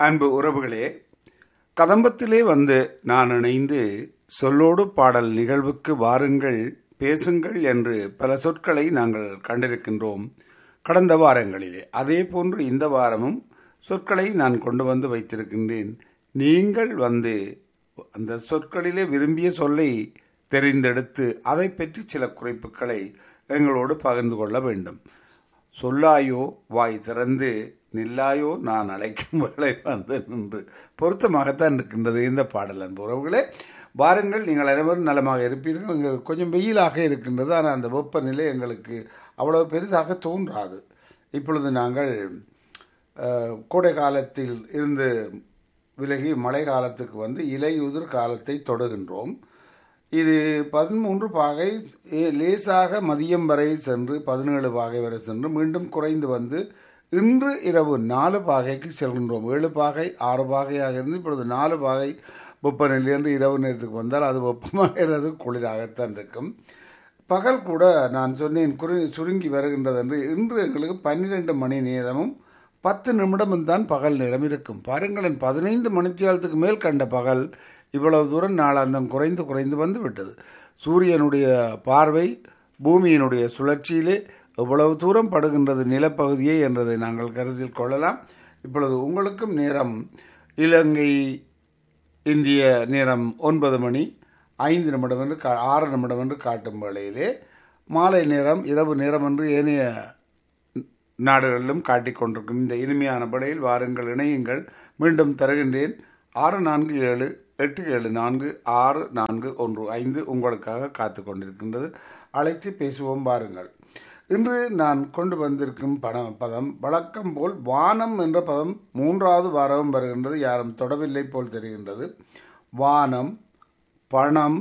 அன்பு உறவுகளே கதம்பத்திலே வந்து நான் இணைந்து சொல்லோடு பாடல் நிகழ்வுக்கு வாருங்கள் பேசுங்கள் என்று பல சொற்களை நாங்கள் கண்டிருக்கின்றோம் கடந்த வாரங்களிலே அதே போன்று இந்த வாரமும் சொற்களை நான் கொண்டு வந்து வைத்திருக்கின்றேன் நீங்கள் வந்து அந்த சொற்களிலே விரும்பிய சொல்லை தெரிந்தெடுத்து அதை பற்றி சில குறிப்புகளை எங்களோடு பகிர்ந்து கொள்ள வேண்டும் சொல்லாயோ வாய் திறந்து நில்லாயோ நான் அழைக்கும் வேலை வந்து நின்று பொருத்தமாகத்தான் இருக்கின்றது இந்த பாடல் அன்பு உறவுகளே வாருங்கள் நீங்கள் அனைவரும் நலமாக இருப்பீர்கள் எங்களுக்கு கொஞ்சம் வெயிலாக இருக்கின்றது ஆனால் அந்த வெப்பநிலை எங்களுக்கு அவ்வளவு பெரிதாக தோன்றாது இப்பொழுது நாங்கள் அஹ், கோடை காலத்தில் இருந்து விலகி மழை காலத்துக்கு வந்து இலையுதிர் காலத்தை தொடுகின்றோம் இது பதிமூன்று பாகை ஏ- லேசாக மதியம் வரை சென்று பதினேழு பாகை வரை சென்று மீண்டும் குறைந்து வந்து இன்று இரவு நாலு பாகைக்கு செல்கின்றோம் ஏழு பாகை ஆறு பாகையாக இருந்து இப்பொழுது நாலு பாகை வெப்பநிலை என்று இரவு நேரத்துக்கு வந்தால் அது வெப்பமாகிறது குளிராகத்தான் இருக்கும் பகல் கூட நான் சொன்னேன் குறு சுருங்கி வருகின்றது என்று இன்று எங்களுக்கு பன்னிரெண்டு மணி நேரமும் பத்து நிமிடமும் தான் பகல் நேரம் இருக்கும் பாருங்களேன் பதினைந்து மணித்தியாலத்துக்கு மேல் கண்ட பகல் இவ்வளவு தூரம் நாளாந்தம் குறைந்து குறைந்து வந்து விட்டது சூரியனுடைய பார்வை பூமியினுடைய சுழற்சியிலே எவ்வளவு தூரம் படுகின்றது நிலப்பகுதியே என்றதை நாங்கள் கருத்தில் கொள்ளலாம் இப்பொழுது உங்களுக்கும் நேரம் இலங்கை இந்திய நேரம் ஒன்பது மணி ஐந்து நிமிடம் என்று கா ஆறு நிமிடம் என்று காட்டும் வேளையிலே மாலை நேரம் இரவு நேரம் என்று ஏனைய நாடுகளிலும் காட்டிக் கொண்டிருக்கும் இந்த இனிமையான படையில் வாருங்கள் இணையுங்கள் மீண்டும் தருகின்றேன் ஆறு நான்கு ஏழு எட்டு ஏழு நான்கு ஆறு நான்கு ஒன்று ஐந்து உங்களுக்காக காத்து கொண்டிருக்கின்றது அழைத்து பேசுவோம் வாருங்கள் இன்று நான் கொண்டு வந்திருக்கும் பண பதம் வழக்கம் போல் வானம் என்ற பதம் மூன்றாவது வாரம் வருகின்றது யாரும் தொடவில்லை போல் தெரிகின்றது வானம் பணம்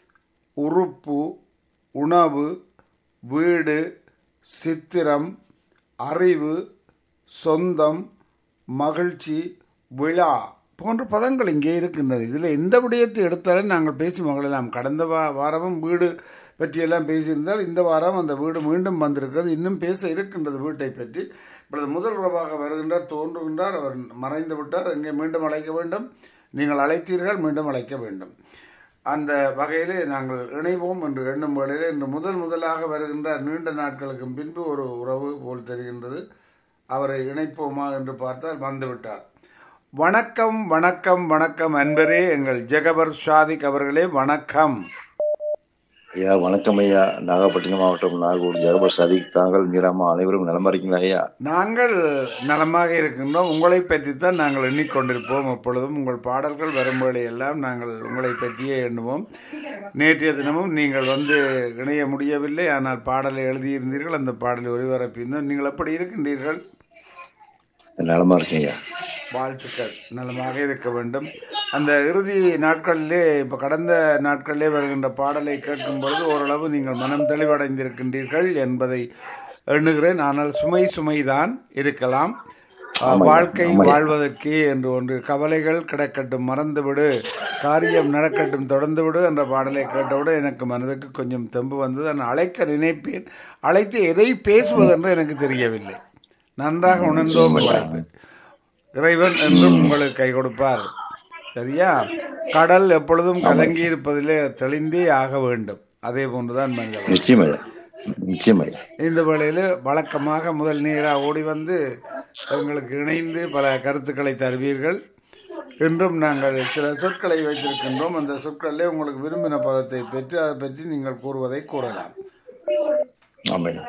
உறுப்பு உணவு வீடு சித்திரம் அறிவு சொந்தம் மகிழ்ச்சி விழா போன்ற பதங்கள் இங்கே இருக்கின்றன இதில் எந்த விடயத்தை எடுத்தாலும் நாங்கள் பேசி மகளெல்லாம் கடந்த வா வாரமும் வீடு பற்றியெல்லாம் பேசியிருந்தால் இந்த வாரம் அந்த வீடு மீண்டும் வந்திருக்கிறது இன்னும் பேச இருக்கின்றது வீட்டை பற்றி இப்பொழுது முதல் உறவாக வருகின்றார் தோன்றுகின்றார் அவர் மறைந்து விட்டார் இங்கே மீண்டும் அழைக்க வேண்டும் நீங்கள் அழைத்தீர்கள் மீண்டும் அழைக்க வேண்டும் அந்த வகையிலே நாங்கள் இணைவோம் என்று எண்ணும் வேளையிலே இன்று முதல் முதலாக வருகின்றார் நீண்ட நாட்களுக்கு பின்பு ஒரு உறவு போல் தெரிகின்றது அவரை இணைப்போமா என்று பார்த்தால் வந்துவிட்டார் வணக்கம் வணக்கம் வணக்கம் அன்பரே எங்கள் ஜெகபர் ஷாதிக் அவர்களே வணக்கம் ஐயா வணக்கம் ஐயா நாகப்பட்டினம் மாவட்டம் நாகூர் ஜெகபர் சதிக் தாங்கள் மீராமா அனைவரும் நலமா இருக்கீங்களா ஐயா நாங்கள் நலமாக இருக்கின்றோம் உங்களை பற்றித்தான் நாங்கள் எண்ணிக்கொண்டிருப்போம் எப்பொழுதும் உங்கள் பாடல்கள் வரும்போது எல்லாம் நாங்கள் உங்களை பற்றியே எண்ணுவோம் நேற்றைய தினமும் நீங்கள் வந்து இணைய முடியவில்லை ஆனால் பாடலை எழுதியிருந்தீர்கள் அந்த பாடலை ஒளிபரப்பியிருந்தோம் நீங்கள் எப்படி இருக்கின்றீர்கள் நலமா இருக்கேன் ஐயா வாழ்த்துக்கள் நலமாக இருக்க வேண்டும் அந்த இறுதி நாட்களிலே இப்போ கடந்த நாட்களிலே வருகின்ற பாடலை கேட்கும் பொழுது ஓரளவு நீங்கள் மனம் தெளிவடைந்திருக்கின்றீர்கள் என்பதை எண்ணுகிறேன் ஆனால் சுமை சுமைதான் இருக்கலாம் அஹ், வாழ்க்கை வாழ்வதற்கே என்று ஒன்று கவலைகள் கிடக்கட்டும் மறந்துவிடு காரியம் நடக்கட்டும் தொடர்ந்து விடு என்ற பாடலை கேட்டவுடன் எனக்கு மனதுக்கு கொஞ்சம் தெம்பு வந்தது நான் அழைக்க நினைப்பேன் அழைத்து எதை பேசுவதென்று எனக்கு தெரியவில்லை நன்றாக உணர்ந்தோம் அழைப்பேன் இறைவன் என்றும் உங்களுக்கு கை கொடுப்பார் சரியா கடல் எப்பொழுதும் கலங்கி இருப்பதிலே தெளிந்தே ஆக வேண்டும் அதே போன்றுதான் மனிதன் நிச்சயம் ஐயா நிச்சயம் ஐயா இந்த வேளையில் வழக்கமாக முதல் நீராக ஓடி வந்து எங்களுக்கு இணைந்து பல கருத்துக்களை தருவீர்கள் இன்றும் நாங்கள் சில சொற்களை வைத்திருக்கின்றோம் அந்த சொற்களிலே உங்களுக்கு விரும்பின பதத்தை பெற்று அதை பற்றி நீங்கள் கூறுவதை கூறலாம் ஆமா ஐயா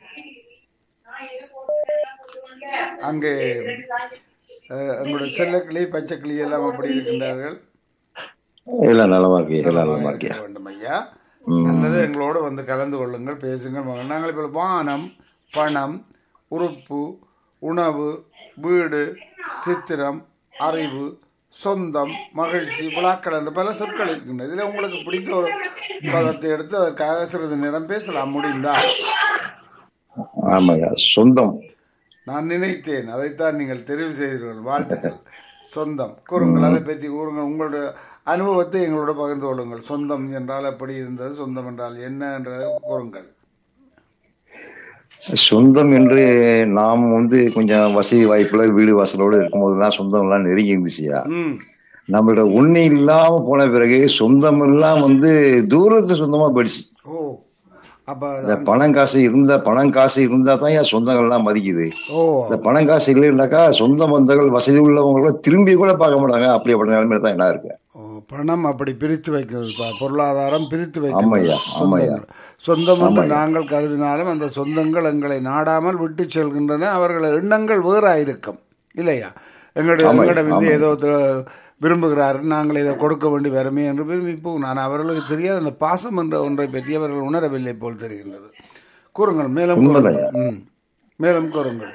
அங்கே அஹ், எங்களுடைய செல்லக்கிளி பச்சைக்கிளி எல்லாம் அப்படி இருக்கின்றார்கள் எல்லாம் நலமா இருக்கு எல்லாம் நலமா இருக்கியா இருக்க வேண்டும் ஐயா அல்லது எங்களோடு வந்து கலந்து கொள்ளுங்கள் பேசுங்கள் மகள். நாங்கள் இப்போ வானம் பணம் உறுப்பு உணவு வீடு சித்திரம் அறிவு சொந்தம் மகிழ்ச்சி விழாக்கள் என்று பல சொற்கள் இருக்கின்றன இதில் உங்களுக்கு பிடித்த ஒரு பதத்தை எடுத்து அதற்காக சிறிது நேரம் பேசலாம் முடிந்தால் ஆமா ஐயா சொந்தம் நான் நினைத்தேன் அதைத்தான் நீங்கள் தெரிவு செய்தீர்கள் வாழ்த்துக்கள் சொந்தம் கூறுங்கள் அதை பற்றி கூறுங்கள் உங்களுடைய அனுபவத்தை எங்களோட பகிர்ந்து கொள்ளுங்கள் சொந்தம் என்றால் எப்படி இருந்தது சொந்தம் என்றால் என்ன என்றதை கூறுங்கள் சொந்தம் என்று நாம் வந்து கொஞ்சம் வசதி வாய்ப்புல வீடு வாசலோடு இருக்கும்போதெல்லாம் சொந்தம் எல்லாம் நெருங்கி இருந்துச்சுயா ம் நம்மளோட ஒண்ணு இல்லாம போன பிறகு சொந்தம் எல்லாம் வந்து தூரத்து சொந்தமா போயிடுச்சு ஓ அப்ப இந்த பணம் காசு இருந்தா பணம் காசு இருந்தா தான் என் சொந்தங்கள்லாம் மதிக்குது ஓ இந்த பணம் காசு இல்லைன்னாக்கா சொந்த பந்தங்கள் வசதி உள்ளவங்கள திரும்பி கூட பார்க்க மாட்டாங்க அப்படிப்பட்ட நிலைமையில தான் என்ன இருக்கு ஓ, பணம் அப்படி பிரித்து வைக்கிறது பா- பொருளாதாரம் பிரித்து வைக்கிறது ஆமாய்யா, ஆமாய்யா. சொந்தங்கள். சொந்தம் என்று நாங்கள் கருதினாலும் அந்த சொந்தங்கள் எங்களை நாடாமல் விட்டு செல்கின்றன அவர்கள் எண்ணங்கள் வேறாயிருக்கும் இல்லையா எங்களுடைய எங்களிடம் வந்து ஏதோ ஒருத்தர் விரும்புகிறார்கள் நாங்கள் இதை கொடுக்க வேண்டி வருமே என்று விரும்பி போகும் நான் அவர்களுக்கு தெரியாத அந்த பாசம் என்ற ஒன்றை பற்றி அவர்கள் உணரவில்லை போல் தெரிகின்றது கூறுங்கள் மேலும் உண்மைதான். கூறுங்கள். ம் மேலும் கூறுங்கள்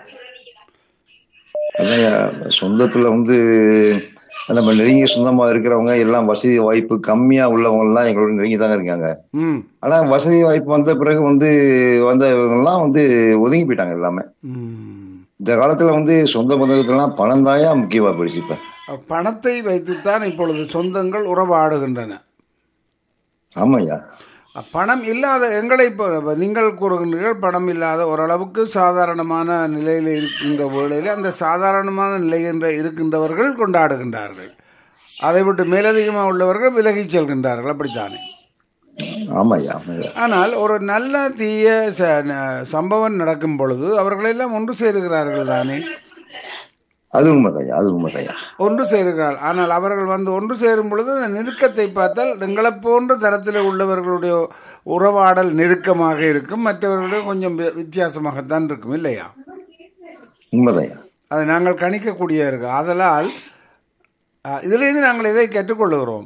அதான் சொந்தத்துல வந்து நம்ம நெருங்கிய சொந்தமா இருக்கிறவங்க எல்லாம் வசதி வாய்ப்பு கம்மியா உள்ளவங்க எல்லாம் எங்களோட நெருங்கி தாங்க இருக்காங்க ம் ஆனா வசதி வாய்ப்பு வந்த பிறகு வந்து வந்தவங்க எல்லாம் வந்து ஒதுங்கி போயிட்டாங்க எல்லாமே ம் இந்த காலத்துல வந்து சொந்த பந்தத்துலாம் பணம் தாயா முக்கியமா போயிடுச்சு இப்ப பணத்தை வைத்துத்தான் இப்பொழுது சொந்தங்கள் உறவாடுகின்றன ஆமாய்யா பணம் இல்லாத எங்களை இப்போ இப்ப நீங்கள் கூறுகின்றீர்கள் பணம் இல்லாத ஓரளவுக்கு சாதாரணமான நிலையில் இருக்கின்ற வேளையில் அந்த சாதாரணமான நிலை என்ற இருக்கின்றவர்கள் கொண்டாடுகின்றார்கள் அதை விட்டு மேலதிகமாக உள்ளவர்கள் விலகிச் செல்கின்றார்கள் அப்படித்தானே ஆமாய்யா ஆமாய்யா ஆனால் ஒரு நல்ல தீய ச- ந- சம்பவம் நடக்கும் பொழுது அவர்களெல்லாம் ஒன்று சேருகிறார்கள் தானே அது உண்மைதாய்யா அது உண்மைதாய்யா ஒன்று சேருகிறார்கள் ஆனால் அவர்கள் வந்து ஒன்று சேரும் பொழுது அந்த நெருக்கத்தை பார்த்தால் எங்களை போன்ற தரத்தில் உள்ளவர்களுடைய உறவாடல் நெருக்கமாக இருக்கும் மற்றவர்களுடைய கொஞ்சம் வி- வித்தியாசமாகத்தான் இருக்கும் இல்லையா உண்மைதாய்யா அதை நாங்கள் கணிக்கக்கூடிய இருக்கு ஆதலால் அஹ், இதிலிருந்து நாங்கள் இதை கற்றுக்கொள்ளுகிறோம்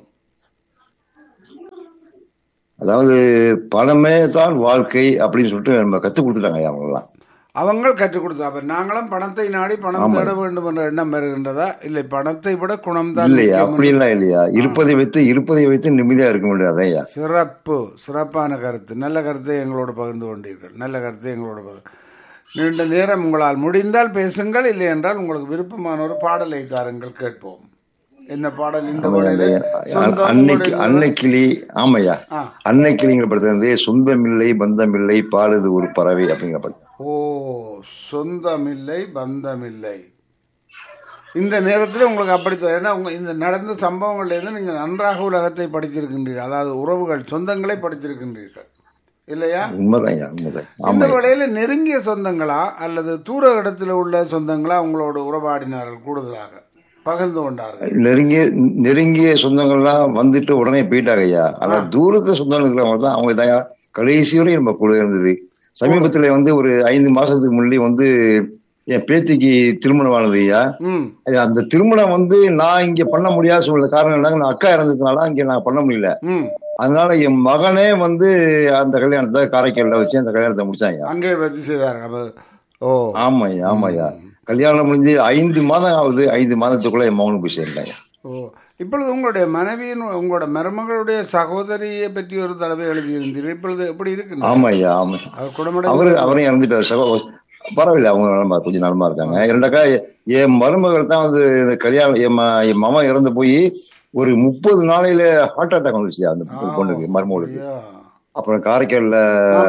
அதாவது பணமே தான் வாழ்க்கை அப்படின்னு சொல்லிட்டு நம்ம கத்து கொடுத்துட்டாங்க ஐயா அவங்கெல்லாம் அவங்க கற்றுக் கொடுத்தா அப்ப நாங்களும் பணத்தை நாடி பணம் தேட வேண்டும் என்ற எண்ணம் வருகின்றதா இல்லை பணத்தை விட குணம் தான் இல்லையா அப்படிலாம் இல்லையா இருப்பதை வைத்து இருப்பதை வைத்து நிம்மதியா இருக்க முடியாது ஐயா சிறப்பு சிறப்பான கருத்து நல்ல கருத்தை எங்களோடு பகிர்ந்து கொண்டீர்கள் நல்ல கருத்தை எங்களோடு பகிர்ந்து நீண்ட நேரம் உங்களால் முடிந்தால் பேசுங்கள் இல்லை என்றால் உங்களுக்கு விருப்பமான ஒரு பாடலை தாருங்கள் கேட்போம் என்ன பாடல் இந்த பாடலே சொந்தம் அன்னைக்கு உங்களுடைய- அன்னைக்கிளி ஆமாய்யா ஆ. அன்னைக்கிளிங்கிற படத்துல இருந்து சொந்தமில்லை பந்தமில்லை பாடுது ஒரு பறவை அப்படிங்கிற படம் ஓ சொந்தமில்லை பந்தமில்லை இந்த நேரத்தில் உங்களுக்கு அப்படி தோ- ஏன்னா உங்க இந்த நடந்த சம்பவங்கள்ல இருந்து நீங்கள் நன்றாக உலகத்தை படித்திருக்கின்றீர்கள் அதாவது உறவுகள் சொந்தங்களை படித்திருக்கின்றீர்கள் இல்லையா உண்மைதான் ஐயா உண்மைதான் இந்த ஆமா வேளையில நெருங்கிய சொந்தங்களா அல்லது தூர இடத்துல உள்ள சொந்தங்களா உங்களோட உறவாடினார்கள் கூடுதலாக பகிர்ந்து கொண்டார்கள் நெருங்கிய நெருங்கிய சொந்தங்கள்லாம் வந்துட்டு உடனே போயிட்டாங்க ஐயா ஆனா தூரத்து சொந்தங்கள் இருக்கிறவங்க தான் அவங்க தான் கடைசி வரை நம்ம கூட இருந்தது சமீபத்துல வந்து ஒரு ஐந்து மாசத்துக்கு முன்னாடி வந்து என் பேத்திக்கு திருமணம் ஆனது ஐயா ம் அது அந்த திருமணம் வந்து நான் இங்க பண்ண முடியாத சூழ்நிலை காரணம் என்னங்க நான் அக்கா இறந்ததுனால இங்க நான் பண்ண முடியல ம் அதனால என் மகனே வந்து அந்த கல்யாணத்தை காரைக்கால்ல வச்சு அந்த கல்யாணத்தை முடிச்சாங்க அங்கே பற்றி செய்தார்கள் அப்ப ஓ ஆமாய்யா ஆமாய்யா கல்யாணம் முடிஞ்சு ஐந்து மாதம் ஆகுது ஐந்து மாதத்துக்குள்ள என் மகனுக்கு போய் சேர்ந்தாங்க ஓ இப்பொழுது உங்களுடைய மனைவியின் உங்களோட மருமகளுடைய சகோதரியை பற்றி ஒரு தடவை எழுதியிருந்தீர்கள் இப்பொழுது எப்படி இருக்கு ஆமாய்யா ஆமா அவர் குணமடை அவரு அவரையும் இறந்துட்டாரு சகோ பரவாயில்ல அவங்க நலமா கொஞ்சம் நலமா இருக்காங்க இரண்டாக்கா என் மருமகள் தான் வந்து இந்த கல்யாணம் என் ம- என் மாமா இறந்து போய் ஒரு முப்பது நாளையில ஹார்ட் அட்டாக் வந்துச்சு அந்த பொண்ணுக்கு மருமகளுக்கு ஐயா. அப்புறம் காரைக்கால்ல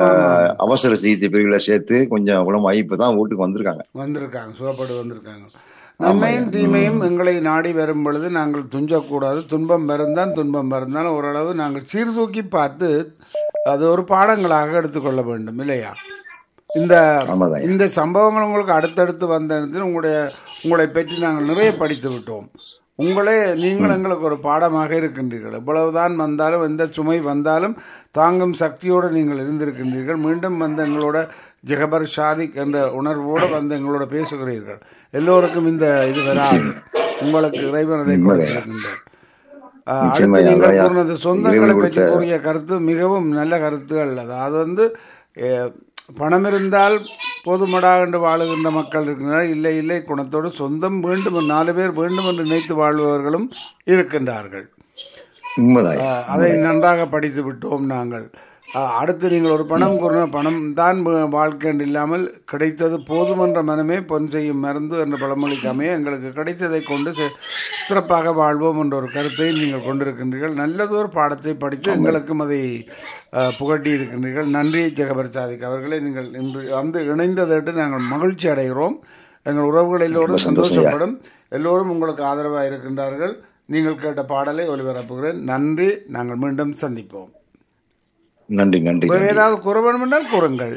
அவசர சிகிச்சை பிரிவுல சேர்த்து கொஞ்சம் குணமாகி இப்பதான் வீட்டுக்கு வந்திருக்காங்க வந்திருக்காங்க சுகப்படு வந்திருக்காங்க நன்மையும் தீமையும் எங்களை நாடி வரும் பொழுது நாங்கள் துஞ்சக்கூடாது துன்பம் வருந்தான் துன்பம் வருந்தாலும் ஓரளவு நாங்கள் சீர்தூக்கி பார்த்து அது ஒரு பாடங்களாக எடுத்துக்கொள்ள வேண்டும் இல்லையா இந்த ஆமாதான் இந்த சம்பவங்கள் உங்களுக்கு அடுத்தடுத்து வந்த இடத்தில் உங்களுடைய உங்களை பற்றி நாங்கள் நிறைய படித்து விட்டோம் உங்களே நீங்கள் எங்களுக்கு ஒரு பாடமாக இருக்கின்றீர்கள் எவ்வளவுதான் வந்தாலும் எந்த சுமை வந்தாலும் தாங்கும் சக்தியோடு நீங்கள் இருந்திருக்கின்றீர்கள் மீண்டும் வந்து எங்களோட ஜெகபர் ஷாதிக் என்ற உணர்வோடு வந்து எங்களோட பேசுகிறீர்கள் எல்லோருக்கும் இந்த இது வராது உங்களுக்கு இறைவன் அதை கொடுத்திருக்கின்றார் ஆஹ், அடுத்து நிச்சயமா, நீங்கள் அதான் கூறினது சொந்தங்களை இறைவன் பற்றி கொடுத்த- கூறிய கருத்து மிகவும் நல்ல கருத்துகள் அதாவது வந்து அஹ், பணம் இருந்தால் போதுமடா என்று வாழுகின்ற மக்கள் இருக்கின்றனர் இல்லை இல்லை குணத்தோடு சொந்தம் வேண்டும் நாலு பேர் வேண்டும் என்று நினைத்து வாழ்பவர்களும் இருக்கின்றார்கள் உண்மைதான் ஆஹ், அதை நன்றாக படித்து விட்டோம் நாங்கள் அஹ், அடுத்து நீங்கள் ஒரு பணம் கூறின பணம் தான் வ- வாழ்க்கை என்று இல்லாமல் கிடைத்தது போதுமென்ற மனமே பொன் செய்யும் மருந்து என்ற பழமொழிக்கு அமைய எங்களுக்கு கிடைத்ததை கொண்டு சி- சிறப்பாக வாழ்வோம் என்ற ஒரு கருத்தை நீங்கள் கொண்டிருக்கின்றீர்கள் நல்லதொரு பாடத்தை படித்து எங்களுக்கும் அதை அஹ், புகட்டி இருக்கின்றீர்கள் நன்றி ஜெகபர் சாதிக் அவர்களே நீங்கள் இன்று வந்து இணைந்ததற்கு நாங்கள் மகிழ்ச்சி அடைகிறோம் எங்கள் உறவுகள் எல்லோரும் சந்தோஷப்படும் எல்லோரும் உங்களுக்கு ஆதரவாக இருக்கின்றார்கள் நீங்கள் கேட்ட பாடலை ஒளிபரப்புகிறேன் நன்றி நாங்கள் மீண்டும் சந்திப்போம் நன்றி நன்றி வேறு நன்றி. ஏதாவது கூற வேண்டும் என்றால் கூறுங்கள்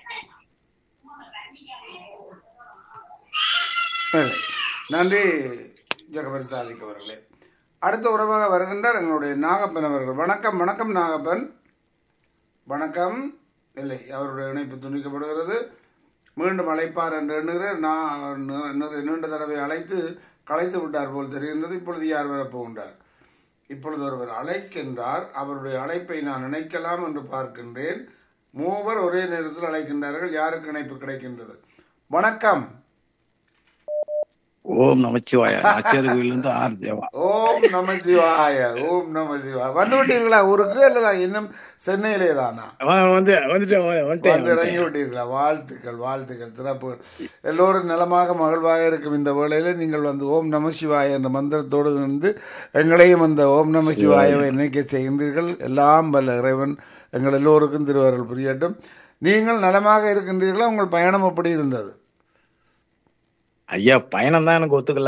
சரி. நன்றி ஜெகபர் சாதிக் அவர்களே அடுத்த உறவாக வருகின்றார் எங்களுடைய நாகப்பன் அவர்கள் வணக்கம் வணக்கம் நாகப்பன் வணக்கம் இல்லை அவருடைய இணைப்பு துண்டிக்கப்படுகிறது மீண்டும் அழைப்பார் என்று எண்ணுகிறேன் நான் நி- நி- நீண்ட தடவை அழைத்து கலைத்து விட்டார் போல் தெரிகின்றது இப்பொழுது யார் வரப்போகின்றார் இப்பொழுது ஒருவர் அழைக்கின்றார் அவருடைய அழைப்பை நான் நினைக்கலாம் என்று பார்க்கின்றேன் மூவர் ஒரே நேரத்தில் அழைக்கின்றார்கள் யாருக்கு இணைப்பு கிடைக்கின்றது வணக்கம் ஓம் நமச்சிவாய ஆச்சாரிய கோயிலிருந்து ஆர் தேவா ஓம் நம சிவாய ஓம் நம சிவாய வந்து விட்டீர்களா ஊருக்கு அல்லதா இன்னும் சென்னையிலே தானா அவன் வந்து வந்துட்டேன் வந்துட்டேன் வந்து வந்துட்டேன். இறங்கி விட்டீர்களா வாழ்த்துக்கள் வாழ்த்துக்கள் சிறப்பு எல்லோரும் நலமாக மகிழ்வாக இருக்கும் இந்த வேளையில நீங்கள் வந்து ஓம் நம சிவாய என்ற மந்திரத்தோடு வந்து எங்களையும் அந்த ஓம் நம சிவாயவை நினைக்க செய்கின்றீர்கள் எல்லாம் வல்ல இறைவன் எங்கள் எல்லோருக்கும் திருவருள் புரியட்டும் நீங்கள் நலமாக இருக்கின்றீர்களா உங்கள் பயணம் எப்படி இருந்தது ஐயா பயணம் தான் எனக்கு ஒத்துக்கல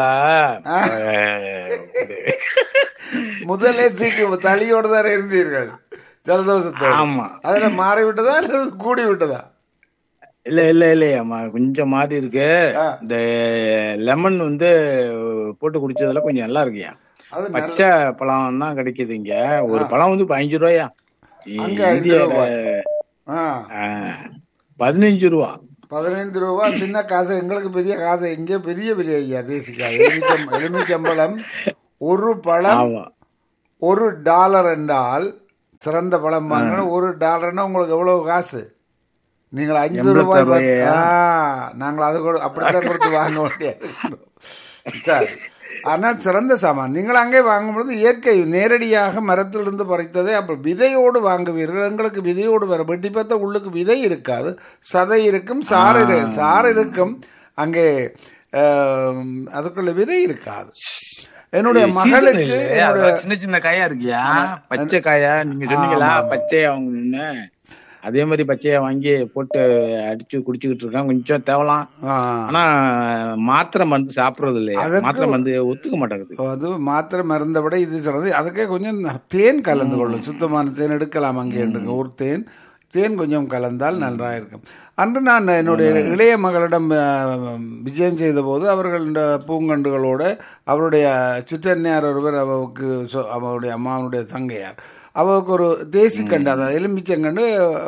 முதலே சீக்கு தளியோடு தான் இருந்தீர்கள் ஜலதோஷத்தோடு ஆமா அதுல மாறி விட்டதா அல்லது கூடி விட்டதா இல்ல இல்ல இல்லையாம்மா கொஞ்சம் மாறி இருக்கு ஆ. இந்த லெமன் வந்து போட்டு குடிச்சதுல கொஞ்சம் நல்லா இருக்குயா அது நல்ல பச்சை பழம் தான் கிடைக்குது இங்க ஒரு பழம் வந்து பதினஞ்சு ரூபாயா அங்க ஐந்து இந்தியால ரூபாய். ஆ ஆ, பதினஞ்சு ரூபா பதினைந்து ரூபா சின்ன காசு எங்களுக்கு பெரிய காசு இங்கே பெரிய பெரிய ஐயா தேசிக்காய் எலுமிச்சம் எலுமிச்சம்பழம் ஒரு பழம் ஆமா ஒரு டாலர் என்றால் சிறந்த பழம் வாங்கினா ஒரு டாலர்னா உங்களுக்கு எவ்வளவு காசு நீங்கள் அஞ்சு எண்பத்தாறு ரூபாய் பத்து- ரூபாயா? ஆ, நாங்கள் அது கூட அப்படித்தான் கொடுத்து வாங்க வேண்டியது சரி ஆனால் சிறந்த சாமான் நீங்கள் அங்கே வாங்கும்பொழுது இயற்கை நேரடியாக மரத்திலிருந்து பறித்ததை அப்போ விதையோடு வாங்குவீர்கள் எங்களுக்கு விதையோடு வர வெட்டி பார்த்தா உள்ளுக்கு விதை இருக்காது சதை இருக்கும் சாறு இரு- சாறு இருக்கும் அங்கே ஆம், அதுக்குள்ள விதை இருக்காது என்னுடைய சீசன் மகளுக்கு இல்ல, என்னுடைய அதான் சின்ன சின்ன காயா இருக்கியா பச்சை காயா நீங்க சொன்னீங்களா பச்சையா வாங்கணும்னு அதே மாதிரி பச்சையா வாங்கி போட்டு அடிச்சு குடிச்சுக்கிட்டு இருக்கான் கொஞ்சம் தேவலாம் ஆ, ஆனா மாத்திரை மருந்து சாப்பிடுறது இல்லையா அதற்கு- மாத்திரை மருந்து ஒத்துக்க மாட்டேங்குது அது மாத்திரை மருந்தை விட இது சிறந்தது அதுக்கே கொஞ்சம் தேன் கலந்து கொள்ளும் சுத்தமான தேன் எடுக்கலாம் அங்கே இருந்துங்க ஒரு தேன் தேன் கொஞ்சம் கலந்தால் நன்றாக இருக்கும் அன்று நான் என்னுடைய இளைய மகளிடம் அஹ், விஜயம் செய்த போது அவர்கள் இந்த பூங்கண்டுகளோடு அவருடைய சிற்றன்னையார் ஒருவர் அவருக்கு சொ- அவருடைய அம்மாவுடைய தங்கையார் அவருக்கு ஒரு தேசிக்கண்டு அதாவது எலுமிச்சங்கண்டு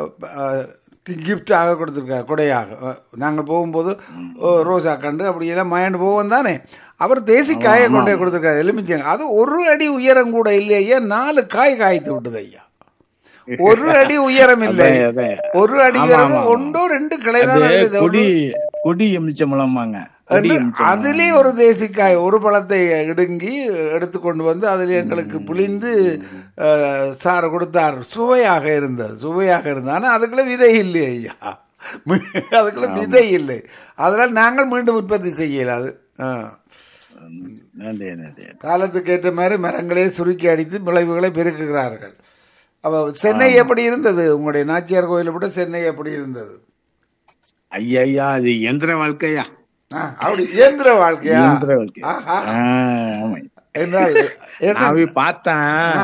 கிஃப்டாக கொடுத்துருக்கார் கொடையாக அஹ், நாங்கள் போகும்போது ஓ, ரோசா கண்டு அப்படியெல்லாம் மயண்டு போவோம் தானே அவர் தேசி காயை கொண்டு போய் கொடுத்துருக்காரு எலுமிச்சங்க அது ஒரு அடி உயரம் கூட இல்லையா நாலு காய் காய்த்து விட்டது ஐயா ஒரு அடி உயரம் இல்லை அதான், அதான். ஒரு அடி ஆமா, உயரம் ஆமா, ஆமா. ஒன்றோ ரெண்டு கிளை தான் அது இருக்குது. கொடி கொடி எமிச்சம்பழம்பாங்க கொடி எமிச்சம்பழம் அதிலே ஒரு தேசிக்காய் ஒரு பழத்தை இடுங்கி எடுத்து கொண்டு வந்து அதில் எங்களுக்கு புளிந்து அஹ், சாறு கொடுத்தார் சுவையாக இருந்தது சுவையாக இருந்தது ஆனால் அதுக்குள்ள விதை இல்லை ஐயா அதுக்குள்ள விதை இல்லை அதனால் நாங்கள் மீண்டும் உற்பத்தி செய்யல அது ஆ. நன்றி நன்றி காலத்துக்கு ஏற்ற மாதிரி மரங்களே சுருக்கி அடித்து விளைவுகளை பெருக்குகிறார்கள் அப்போ சென்னை எப்படி இருந்தது உங்களுடைய நாச்சியார் கோயிலை விட சென்னை எப்படி இருந்தது ஐயா ஐயா அது எந்திர வாழ்க்கையா ஆ, அப்படி இயந்திர வாழ்க்கையா இயந்திர வாழ்க்கை ஆஹா. ஆ, ஆமா என்றால் என்ன- நான் போய் பார்த்தேன் ஆ.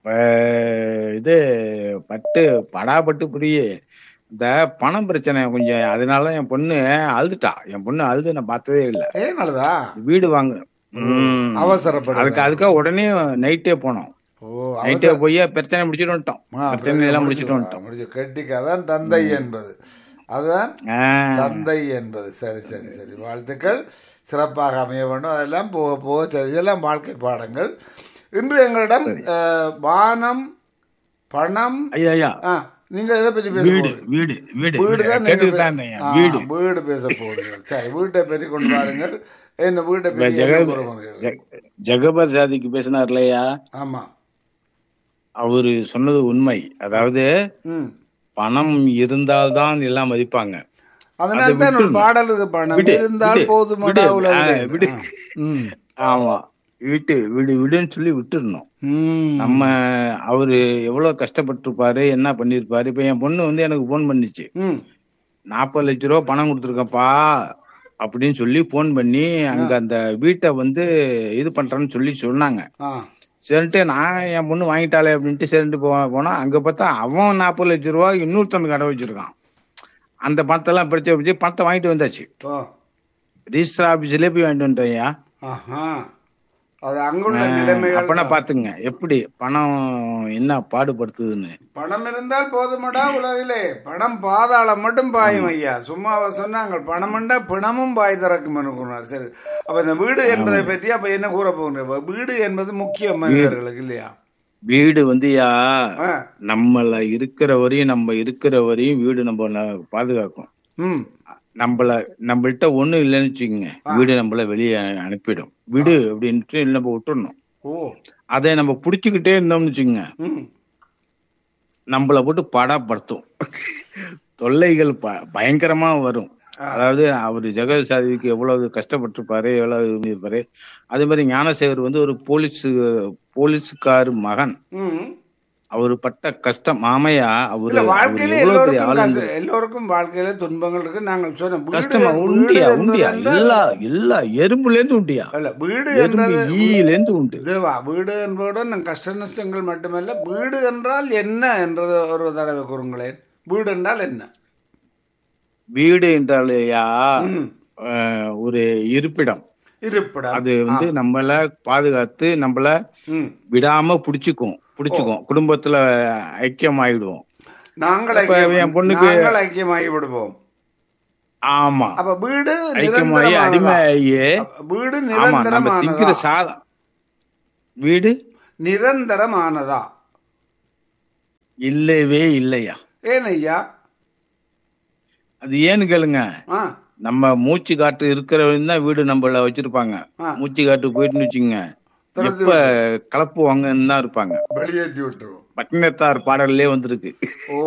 அஹ் இது பட்டு படாபட்டு புரிய இந்த பணம் பிரச்சனை கொஞ்சம் அதனால என் பொண்ணு அழுதுட்டா என் பொண்ணு அழுது நான் பார்த்ததே இல்ல ஏன் நல்லதா வீடு வாங்க ம். அவசரப்படு அதுக்கு அதுக்காக உடனே நைட்டே போனோம் ஓ நைட்டே போய் பிரச்சனை முடிச்சுட்டு வந்துட்டோம் ஆ, பிரச்சனை எல்லாம் முடிச்சுட்டு வந்துட்டோம் முடிச்சு கெட்டிக்காதான் தந்தை என்பது அதுதான் ஆ, தந்தை என்பது சரி சரி சரி வாழ்த்துக்கள் சிறப்பாக அமைய வேண்டும் அதெல்லாம் போக போக சரி இதெல்லாம் வாழ்க்கை பாடங்கள் இன்று எங்களிடம் அஹ், வானம் பணம் ஐயா ஐயா ஆ, நீங்க எதை பற்றி பேச வீடு போறீங்க? வீடு வீடு வீடு தான் நீங்க கேட்டுக்கிட்டு பே- தான் இருந்தேன் ஆ, வீடு வீடு பேச போறீங்க சரி வீட்டை பற்றி கொண்டு வாருங்கள் என்ன வீட்டை பற்றி என்ன ஜெக கூற போறீர்கள்? ஜெக- ஜெகபர் சாதிக்கு பேசினார் இல்லையா ஆமா அவரு சொன்னது உண்மை அதாவது ம் பணம் இருந்தால்தான் எல்லாம் மதிப்பாங்க அதனால அதை தான் ஒரு விட்டுறணும். பாடல் இருக்கு பணம் விடு, இருந்தால் விடு, போதுமாடா விடு, உலகிலே. ஆ, விடு. ம் ஆமா விட்டு விடு விடுன்னு சொல்லி விட்டுறணும் ம் நம்ம அவரு எவ்வளவு கஷ்டப்பட்டிருப்பாரு என்ன பண்ணிருப்பாரு இப்ப என் பொண்ணு வந்து எனக்கு போன் பண்ணிச்சு ம் நாற்பது லட்ச ரூபா பணம் கொடுத்துருக்கப்பா அப்படின்னு சொல்லி போன் பண்ணி அங்க அந்த வீட்டை வந்து இது பண்றேன்னு சொல்லி சொன்னாங்க ஆ சரின்ட்டு நான் என் பொண்ணு வாங்கிட்டாளே அப்படின்ட்டு சரின்ட்டு போ போனா அங்க பார்த்தா அவன் நாற்பது லட்ச ரூபா இன்னொருத்தனுக்கு கடை வச்சிருக்கான் அந்த பணத்தெல்லாம் படிச்சு படிச்சு பணத்தை வாங்கிட்டு வந்தாச்சு ஓ ரிஜிஸ்டர் ஆபீஸ்லயே போய் வாங்கிட்டு வந்துட்டேன்யா ஆஹா அது அங்குள்ள நிலைமைகள் அப்பனா பாத்துங்க எப்படி பணம் என்ன பாடுபடுத்துதுன்னு பணம் இருந்தால் போதுமடா உலகிலே பணம் பாதாளம் மட்டும் பாயும் ஐயா சும்மாவா சொன்னாங்க பணம்ண்டா பிணமும் பாய் திறக்கும் கூறினார் சரி அப்ப இந்த வீடு என்பதை பற்றி அப்ப என்ன கூற போகிற வீடு என்பது முக்கிய மனிதர்களுக்கு இல்லையா வீடு வந்து யா ஆ, நம்மள இருக்கிற வரையும் நம்ம இருக்கிற வரையும் வீடு நம்ம ந- பாதுகாக்கும் ம் நம்மள நம்மள்ட்ட ஒண்ணும் இல்லைன்னு வச்சுக்கோங்க வீடு நம்மள வெளியே அனுப்பிடும் விடு அப்படின்ட்டு நம்ம விட்டுறணும் ஓ அதை நம்ம புடிச்சுக்கிட்டே இருந்தோம்னு வச்சுக்கோங்க ம் நம்மள போட்டு பாடாப்படுத்தும் தொல்லைகள் ப- பயங்கரமா வரும் அதாவது அவர் ஜெகத் சாதிக்கு எவ்வளவு கஷ்டப்பட்டிருப்பாரு எவ்வளவு இது இருப்பாரு அதே மாதிரி ஞானசேகர் வந்து ஒரு போலீஸ் போலீஸ்கார் மகன் ம் அவர் பட்ட கஷ்டம் மாமையா அவரு இல்ல அவர் வாழ்க்கையில எவ்வளவு பெரிய எல்லோருக்கும் ஆளு கஷ்டம் எல்லோருக்கும் வாழ்க்கையில துன்பங்கள் இருக்கு நாங்கள் சொன்ன வீடு கஷ்டமா வீடு உண்டியா என்பது உண்டியா என்றால்- எல்லா எல்லா எறும்புல இருந்து உண்டியா அல்ல வீடு எறும்பு என்றது ஈயில இருந்து உண்டு இதுவா வீடு என்பதுடன் நம் கஷ்ட நஷ்டங்கள் மட்டுமல்ல வீடு என்றால் என்ன என்றது ஒரு தடவை கூறுங்களேன் வீடு என்றால் என்ன வீடு என்றாலேயா ம். அஹ், ஒரு இருப்பிடம் இருப்பிடம் அது வந்து நம்மள பாதுகாத்து நம்மள ம். விடாம புடிச்சுக்கும் புடிச்சுக்கும் குடும்பத்துல ஐக்கியமாயிடுவோம் நாங்கள் அப்ப ஐக்கியம் என் பொண்ணுக்கு- நாங்கள் ஐக்கியமாகி விடுவோம் ஆமா அப்ப வீடு ஐக்கியமாயி நிரந்தரமானதா? அடிமையே அப்ப வீடு ஆமா நம்ம திங்கிற நிரந்தரமானதா சாதம் வீடு நிரந்தரமானதா இல்லவே இல்லையா ஏன் ஐயா அது ஏன்னு கேளுங்க ஆ நம்ம மூச்சு காற்று இருக்கிற வரையும் தான் வீடு நம்மள வச்சிருப்பாங்க ஆ. மூச்சு காற்று போயிட்டுன்னு வச்சுங்க திறந்து எப்ப கலப்புவாங்கன்னு தான் இருப்பாங்க வெளியேற்றி விட்டுருவோம் பட்டினத்தார் பாடல்லே வந்திருக்கு ஓ